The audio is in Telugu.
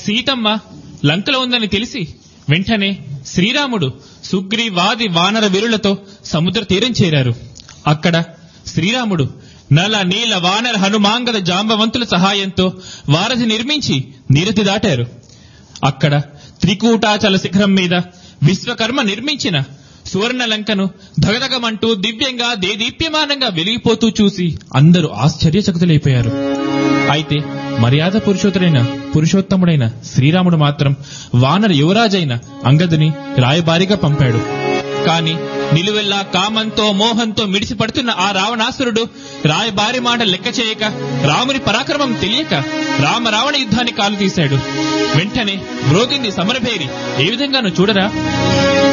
సీతమ్మ లంకలో ఉందని తెలిసి వెంటనే శ్రీరాముడు సుగ్రీవాది వానర వీరులతో సముద్ర తీరం చేరారు అక్కడ శ్రీరాముడు నల నీల వానర హనుమాంగద జాంబవంతుల సహాయంతో వారధి నిర్మించి నీరతి దాటారు అక్కడ త్రికూటాచల శిఖరం మీద విశ్వకర్మ నిర్మించిన సువర్ణ లంకను ధగధగమంటూ దివ్యంగా దేదీప్యమానంగా వెలిగిపోతూ చూసి అందరూ ఆశ్చర్యచకితులైపోయారు అయితే మర్యాద పురుషోత్తరైన పురుషోత్తముడైన శ్రీరాముడు మాత్రం వానర యువరాజైన అంగదుని రాయబారిగా పంపాడు కాని నిలువెల్లా కామంతో మోహంతో మిడిసి పడుతున్న ఆ రావణాసురుడు రాయబారి మాట లెక్క చేయక రాముని పరాక్రమం తెలియక రామ రావణ యుద్ధాన్ని కాలు తీశాడు వెంటనే మ్రోగింది సమరభేరి ఏ విధంగానూ చూడరా